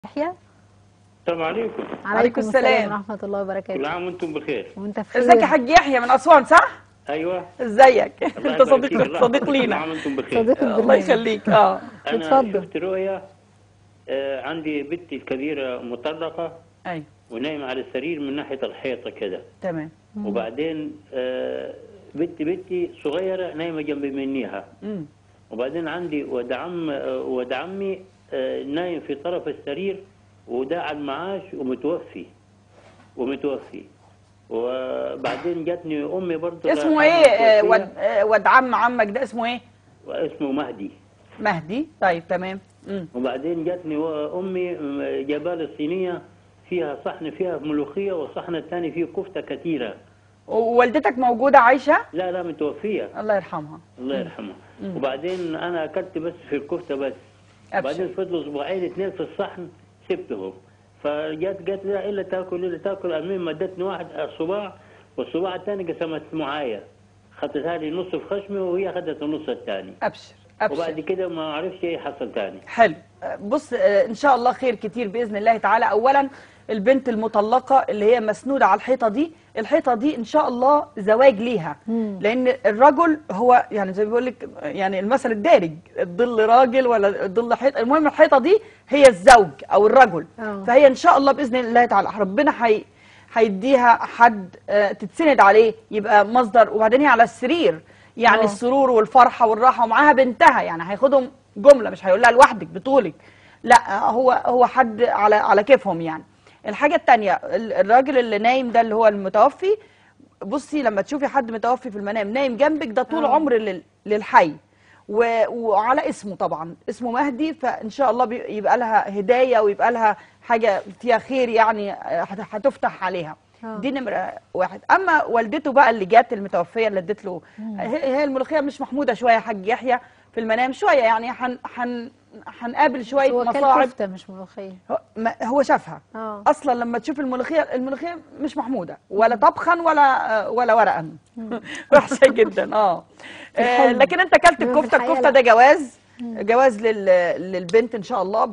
يحيى السلام عليكم عليكم السلام. ورحمة الله كل وبركاته عام وانتم بخير وانت في خير ازيك يا حاج يحيى من اسوان صح؟ ايوه ازيك الله انت يبارك صديق فيك. الله صديق كل لينا عام وانتم بخير صديق الله البرنامج. يخليك اه انا اتفضل. شفت رؤيا آه عندي بنتي الكبيره مطلقه ايوه ونايمه على السرير من ناحيه الحيطه كده تمام وبعدين آه بنتي بنتي صغيره نايمه جنب منيها امم وبعدين عندي ولد عم آه، ولد عمي آه، نايم في طرف السرير وده على المعاش ومتوفي ومتوفي وبعدين جاتني امي برضه اسمه ايه آه، ود آه، ود عم عمك ده اسمه ايه؟ اسمه مهدي مهدي طيب تمام امم وبعدين جاتني و- امي م- جابالي صينيه فيها صحن فيها ملوخيه والصحن الثاني فيه كفته كثيره ووالدتك موجودة عايشة؟ لا لا متوفيه الله يرحمها الله يرحمها وبعدين انا اكلت بس في الكفته بس أبشر. بعدين فضلوا اسبوعين اثنين في الصحن سبتهم فجت جت لا الا تاكل الا تاكل المهم مدتني واحد صباع والصباع الثاني قسمت معايا خدتها لي نص في خشمي وهي اخذت النص الثاني ابشر وبعد ابشر كده ما اعرفش ايه حصل ثاني حلو آه، بص آه، ان شاء الله خير كتير باذن الله تعالى اولا البنت المطلقه اللي هي مسنوده على الحيطه دي الحيطه دي ان شاء الله زواج ليها لان الرجل هو يعني زي ما بيقول لك يعني المثل الدارج الظل راجل ولا الظل حيطه المهم الحيطه دي هي الزوج او الرجل آه. فهي ان شاء الله باذن الله تعالى ربنا حي هيديها حد آه، تتسند عليه يبقى مصدر وبعدين هي على السرير يعني آه. السرور والفرحه والراحه ومعاها بنتها يعني هياخدهم جمله مش هيقول لها لوحدك بطولك لا هو هو حد على على كيفهم يعني الحاجه الثانيه الراجل اللي نايم ده اللي هو المتوفي بصي لما تشوفي حد متوفي في المنام نايم جنبك ده طول آه. عمر لل- للحي و- وعلى اسمه طبعا اسمه مهدي فان شاء الله بي- يبقى لها هدايه ويبقى لها حاجه فيها خير يعني هت- هتفتح عليها آه. دي نمره واحد اما والدته بقى اللي جات المتوفيه اللي ادت له هي هي الملوخيه مش محموده شويه يا حاج يحيى في المنام شويه يعني هن هن هنقابل شويه هو كان مصاعب كفتة مش ملوخية هو- ما- هو شافها اه اصلا لما تشوف الملوخيه الملوخيه مش محموده ولا طبخا ولا ولا ورقا وحشه جدا اه آه، الحلم. لكن انت اكلت إنما في الكفته الحقيقة الكفته لا. ده جواز جواز لل- للبنت ان شاء الله